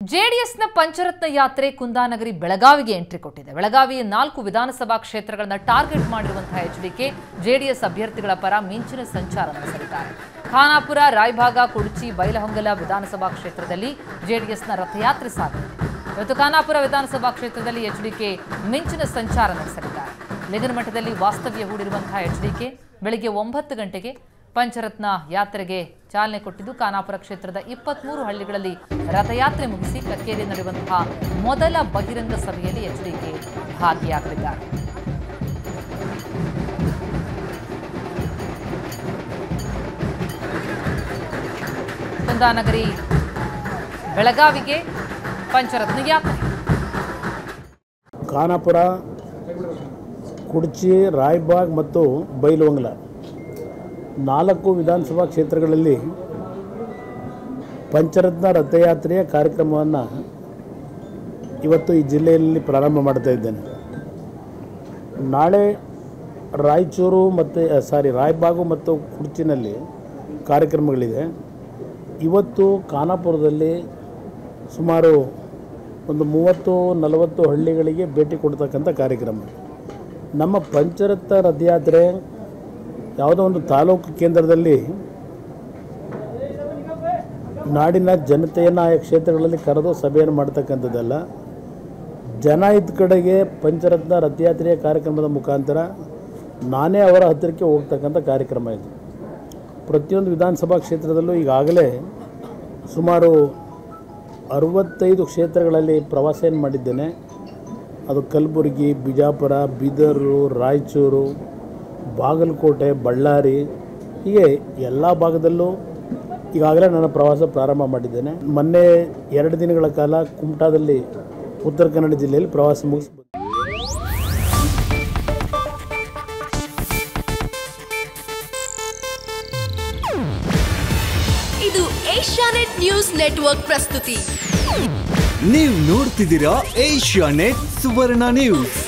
ಜೆಡಿಎಸ್ನ ಪಂಚರತ್ನ ಯಾತ್ರೆ ಕುಂದಾನಗರಿ ಬೆಳಗಾವಿಗೆ ಎಂಟ್ರಿ ಕೊಟ್ಟಿದೆ ಬೆಳಗಾವಿಯ ನಾಲ್ಕು ವಿಧಾನಸಭಾ ಕ್ಷೇತ್ರಗಳನ್ನ ಟಾರ್ಗೆಟ್ ಮಾಡಿರುವಂತಹ ಎಚ್ಡಿಕೆ ಜೆಡಿಎಸ್ ಅಭ್ಯರ್ಥಿಗಳ ಪರ ಮಿಂಚಿನ ಸಂಚಾರ ನಡೆಸಲಿದ್ದಾರೆ ಖಾನಾಪುರ ರಾಯಭಾಗ ಕುಡ್ಚಿ ಬೈಲಹೊಂಗಲ ವಿಧಾನಸಭಾ ಕ್ಷೇತ್ರದಲ್ಲಿ ಜೆಡಿಎಸ್ನ ರಥಯಾತ್ರೆ ಸಾಗಿದೆ ಇವತ್ತು ಖಾನಾಪುರ ವಿಧಾನಸಭಾ ಕ್ಷೇತ್ರದಲ್ಲಿ ಎಚ್ಡಿಕೆ ಮಿಂಚಿನ ಸಂಚಾರ ನಡೆಸಲಿದ್ದಾರೆ ಲಿಂಗನಮಠದಲ್ಲಿ ವಾಸ್ತವ್ಯ ಹೂಡಿರುವಂತಹ ಎಚ್ಡಿಕೆ ಬೆಳಿಗ್ಗೆ ಒಂಬತ್ತು ಗಂಟೆಗೆ ಪಂಚರತ್ನ ಯಾತ್ರೆಗೆ ಚಾಲನೆ ಕೊಟ್ಟಿದ್ದು ಖಾನಾಪುರ ಕ್ಷೇತ್ರದ ಇಪ್ಪತ್ಮೂರು ಹಳ್ಳಿಗಳಲ್ಲಿ ರಥಯಾತ್ರೆ ಮುಗಿಸಿ ಕಕ್ಕೇರಿ ನಡೆಯುವಂತಹ ಮೊದಲ ಬಹಿರಂಗ ಸಭೆಯಲ್ಲಿ ಎಚ್ಡಿಕೆ ಭಾಗಿಯಾಗಲಿದ್ದಾರೆ ಕುಂದಾನಗರಿ ಬೆಳಗಾವಿಗೆ ಪಂಚರತ್ನ ಯಾತ್ರೆ ಖಾನಾಪುರ ಕುಡ್ಚಿ ರಾಯಬಾಗ್ ಮತ್ತು ಬೈಲವಂಗಲ ನಾಲ್ಕು ವಿಧಾನಸಭಾ ಕ್ಷೇತ್ರಗಳಲ್ಲಿ ಪಂಚರತ್ನ ರಥಯಾತ್ರೆಯ ಕಾರ್ಯಕ್ರಮವನ್ನು ಇವತ್ತು ಈ ಜಿಲ್ಲೆಯಲ್ಲಿ ಪ್ರಾರಂಭ ಮಾಡ್ತಾ ಇದ್ದೇನೆ ನಾಳೆ ರಾಯಚೂರು ಮತ್ತು ಸಾರಿ ರಾಯಬಾಗು ಮತ್ತು ಕುಡ್ಚಿನಲ್ಲಿ ಕಾರ್ಯಕ್ರಮಗಳಿದೆ ಇವತ್ತು ಖಾನಾಪುರದಲ್ಲಿ ಸುಮಾರು ಒಂದು ಮೂವತ್ತು ನಲವತ್ತು ಹಳ್ಳಿಗಳಿಗೆ ಭೇಟಿ ಕೊಡ್ತಕ್ಕಂಥ ಕಾರ್ಯಕ್ರಮ ನಮ್ಮ ಪಂಚರತ್ನ ರಥಯಾತ್ರೆ ಯಾವುದೋ ಒಂದು ತಾಲೂಕು ಕೇಂದ್ರದಲ್ಲಿ ನಾಡಿನ ಜನತೆಯನ್ನು ಆಯಾ ಕ್ಷೇತ್ರಗಳಲ್ಲಿ ಕರೆದು ಸಭೆಯನ್ನು ಮಾಡ್ತಕ್ಕಂಥದ್ದಲ್ಲ ಜನ ಇದ್ದ ಕಡೆಗೆ ಪಂಚರತ್ನ ರಥಯಾತ್ರೆಯ ಕಾರ್ಯಕ್ರಮದ ಮುಖಾಂತರ ನಾನೇ ಅವರ ಹತ್ತಿರಕ್ಕೆ ಹೋಗ್ತಕ್ಕಂಥ ಕಾರ್ಯಕ್ರಮ ಇದು ಪ್ರತಿಯೊಂದು ವಿಧಾನಸಭಾ ಕ್ಷೇತ್ರದಲ್ಲೂ ಈಗಾಗಲೇ ಸುಮಾರು ಅರವತ್ತೈದು ಕ್ಷೇತ್ರಗಳಲ್ಲಿ ಪ್ರವಾಸವನ್ನು ಮಾಡಿದ್ದೇನೆ ಅದು ಕಲಬುರಗಿ ಬಿಜಾಪುರ ಬೀದರು ರಾಯಚೂರು ಬಾಗಲಕೋಟೆ ಬಳ್ಳಾರಿ ಹೀಗೆ ಎಲ್ಲ ಭಾಗದಲ್ಲೂ ಈಗಾಗಲೇ ನನ್ನ ಪ್ರವಾಸ ಪ್ರಾರಂಭ ಮಾಡಿದ್ದೇನೆ ಮೊನ್ನೆ ಎರಡು ದಿನಗಳ ಕಾಲ ಕುಮಟಾದಲ್ಲಿ ಉತ್ತರ ಕನ್ನಡ ಜಿಲ್ಲೆಯಲ್ಲಿ ಪ್ರವಾಸ ಮುಗಿಸಿ ಇದು ಏಷ್ಯಾನೆಟ್ ನ್ಯೂಸ್ ನೆಟ್ವರ್ಕ್ ಪ್ರಸ್ತುತಿ ನೀವು ನೋಡ್ತಿದ್ದೀರಾ ಏಷ್ಯಾ ನೆಟ್ ಸುವರ್ಣ ನ್ಯೂಸ್